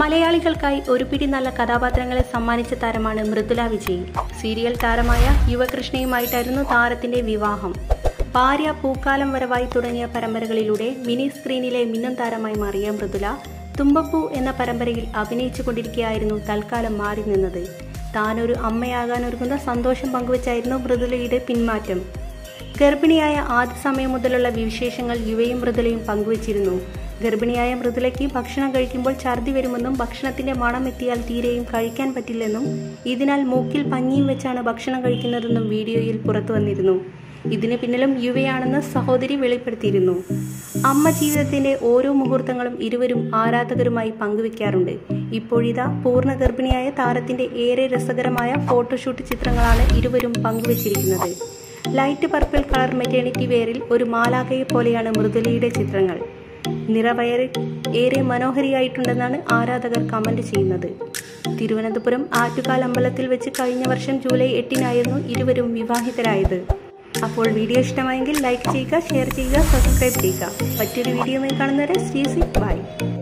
മലയാളികൾക്കായി ഒരു പിടി നല്ല കഥാപാത്രങ്ങളെ സമ്മാനിച്ച താരമാണ് മൃദുല വിജയ് സീരിയൽ താരമായ യുവകൃഷ്ണയുമായിട്ടായിരുന്നു താരത്തിന്റെ വിവാഹം ഭാര്യ പൂക്കാലം വരവായി തുടങ്ങിയ പരമ്പരകളിലൂടെ മിനി സ്ക്രീനിലെ മിന്നും താരമായി മാറിയ മൃദുല തുമ്പപ്പൂ എന്ന പരമ്പരയിൽ അഭിനയിച്ചു കൊണ്ടിരിക്കുകയായിരുന്നു തൽക്കാലം മാറി നിന്നത് താനൊരു അമ്മയാകാനൊരുങ്ങുന്ന സന്തോഷം പങ്കുവച്ചായിരുന്നു മൃദുലയുടെ പിന്മാറ്റം ഗർഭിണിയായ ആദ്യ സമയം മുതലുള്ള വിശേഷങ്ങൾ യുവയും മൃദുലയും പങ്കുവച്ചിരുന്നു ഗർഭിണിയായ മൃദുലയ്ക്ക് ഭക്ഷണം കഴിക്കുമ്പോൾ ഛർദി വരുമെന്നും ഭക്ഷണത്തിന്റെ മണം എത്തിയാൽ തീരെയും കഴിക്കാൻ പറ്റില്ലെന്നും ഇതിനാൽ മൂക്കിൽ പഞ്ഞിയും വെച്ചാണ് ഭക്ഷണം കഴിക്കുന്നതെന്നും വീഡിയോയിൽ പുറത്തു വന്നിരുന്നു ഇതിന് പിന്നിലും യുവയാണെന്ന് സഹോദരി വെളിപ്പെടുത്തിയിരുന്നു അമ്മ ജീവിതത്തിന്റെ ഓരോ മുഹൂർത്തങ്ങളും ഇരുവരും ആരാധകരുമായി പങ്കുവെക്കാറുണ്ട് ഇപ്പോഴിതാ പൂർണ്ണ ഗർഭിണിയായ താരത്തിന്റെ ഏറെ രസകരമായ ഫോട്ടോഷൂട്ട് ചിത്രങ്ങളാണ് ഇരുവരും പങ്കുവച്ചിരിക്കുന്നത് ലൈറ്റ് പർപ്പിൾ കളർ മെറ്റേണിറ്റി വെയറിൽ ഒരു മാലാകയെ പോലെയാണ് മൃദുലയുടെ ചിത്രങ്ങൾ നിറവയറിൽ ഏറെ മനോഹരിയായിട്ടുണ്ടെന്നാണ് ആരാധകർ കമന്റ് ചെയ്യുന്നത് തിരുവനന്തപുരം ആറ്റുകാൽ അമ്പലത്തിൽ വെച്ച് കഴിഞ്ഞ വർഷം ജൂലൈ എട്ടിനായിരുന്നു ഇരുവരും വിവാഹിതരായത് അപ്പോൾ വീഡിയോ ഇഷ്ടമായെങ്കിൽ ലൈക്ക് ചെയ്യുക ഷെയർ ചെയ്യുക സബ്സ്ക്രൈബ് ചെയ്യുക മറ്റൊരു വീഡിയോയുമായി കാണുന്നവരെ സീസി ബൈ